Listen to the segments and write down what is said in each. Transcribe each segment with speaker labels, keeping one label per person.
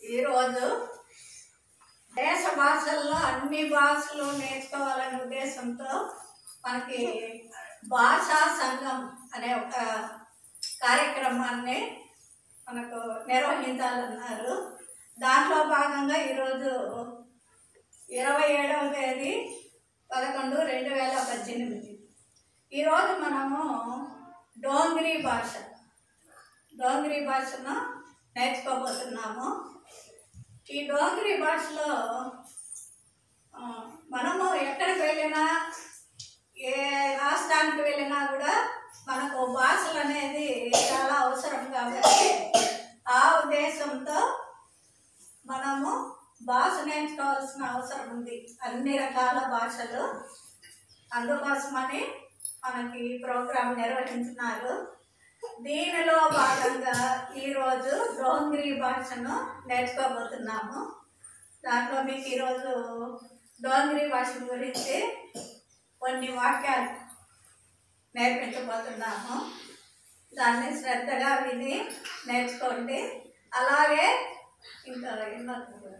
Speaker 1: ఈరోజు దేశ భాషల్లో అన్ని భాషలు నేర్చుకోవాలనే ఉద్దేశంతో మనకి భాషా సంఘం అనే ఒక కార్యక్రమాన్ని మనకు నిర్వహించాలన్నారు దాంట్లో భాగంగా ఈరోజు ఇరవై ఏడవ తేదీ పదకొండు రెండు వేల పద్దెనిమిది ఈరోజు మనము డోంగ్రీ భాష డోంగ్రీ భాషను నేర్చుకోబోతున్నాము ఈ డోంగ్రీ భాషలో ఆ, మనము ఎక్కడికి వెళ్ళినా ఏ రాష్ట్రానికి వెళ్ళినా కూడా మనకు భాషలు అనేది చాలా అవసరం కాబట్టి ఆ ఉద్దేశంతో మనము భాష నేర్చుకోవాల్సిన అవసరం ఉంది అన్ని రకాల భాషలు అందుకోసమని మనకి ఈ ప్రోగ్రాం నిర్వహించున్నారు దీనిలో భాగంగా ఈరోజు డోంగ్రీ భాషను నేర్చుకోబోతున్నాము దాంట్లో మీకు ఈరోజు డోంగ్రీ భాష గురించి కొన్ని వాక్యాలు నేర్పించబోతున్నాము దాన్ని శ్రద్ధగా విని నేర్చుకోండి అలాగే ఇంకా ఎన్నో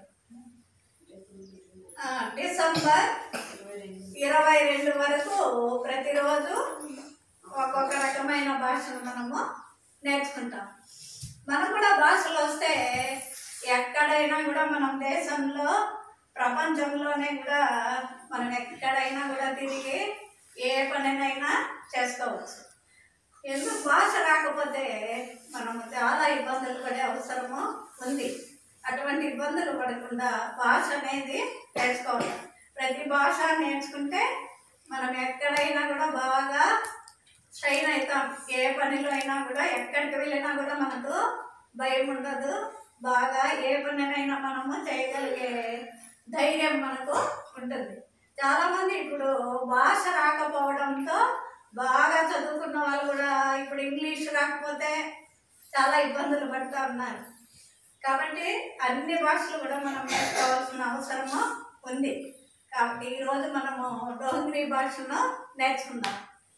Speaker 1: ఆ, డిసెంబర్ ఇరవై రెండు వరకు ప్రతిరోజు ఒక్కొక్క రకమైన భాషను మనము నేర్చుకుంటాం మనకు కూడా భాషలు వస్తే ఎక్కడైనా కూడా మనం దేశంలో ప్రపంచంలోనే కూడా మనం ఎక్కడైనా కూడా తిరిగి ఏ పనినైనా చేసుకోవచ్చు ఎందుకు భాష రాకపోతే మనం చాలా ఇబ్బందులు పడే అవసరము ఉంది అటువంటి ఇబ్బందులు పడకుండా భాష అనేది నేర్చుకోవాలి ప్రతి భాష నేర్చుకుంటే మనం ఎక్కడైనా కూడా బాగా స్ట్రైన్ అవుతాం ఏ పనిలో అయినా కూడా ఎక్కడికి వెళ్ళినా కూడా మనకు భయం ఉండదు బాగా ఏ పనినైనా మనము చేయగలిగే ధైర్యం మనకు ఉంటుంది చాలామంది ఇప్పుడు భాష రాకపోవడంతో బాగా చదువుకున్న వాళ్ళు కూడా ఇప్పుడు ఇంగ్లీష్ రాకపోతే చాలా ఇబ్బందులు పడుతూ ఉన్నారు కాబట్టి అన్ని భాషలు కూడా మనం నేర్చుకోవాల్సిన అవసరము ఉంది కాబట్టి ఈరోజు మనము డోంగ్రీ భాషను నేర్చుకుందాం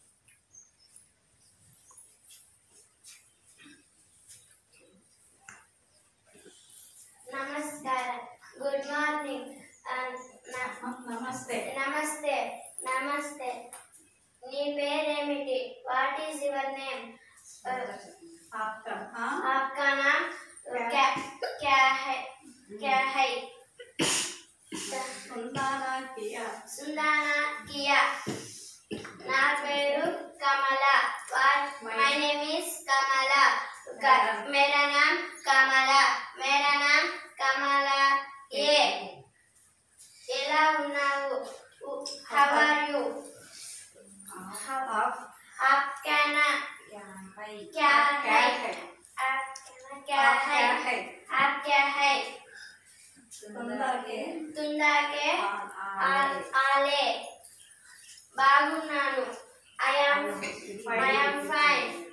Speaker 2: నమస్కారం గుడ్ మార్నింగ్
Speaker 1: నమస్తే
Speaker 2: నమస్తే నమస్తే నీ పేరేమిటి వాట్ ఈస్ యువర్ నేమ్
Speaker 1: आपका हाँ
Speaker 2: आपका नाम क्या क्या है क्या है
Speaker 1: सुंदरा किया
Speaker 2: సుందానా కియా నా పేరు Kamala what my name is Kamala మేరా నామ్ కమల మేరా నామ్ కమల ఏ ఎలా ఉన్నావు హౌ ఆర్ యు
Speaker 1: आप
Speaker 2: आप क्या ना क्या
Speaker 1: क्या
Speaker 2: है
Speaker 1: है
Speaker 2: आप क्या
Speaker 1: आप
Speaker 2: है
Speaker 1: क्या है
Speaker 2: आप क्या है
Speaker 1: सुंदर के
Speaker 2: తుందాకే
Speaker 1: आले।
Speaker 2: ఆలే బాగున్నాను I am I am fine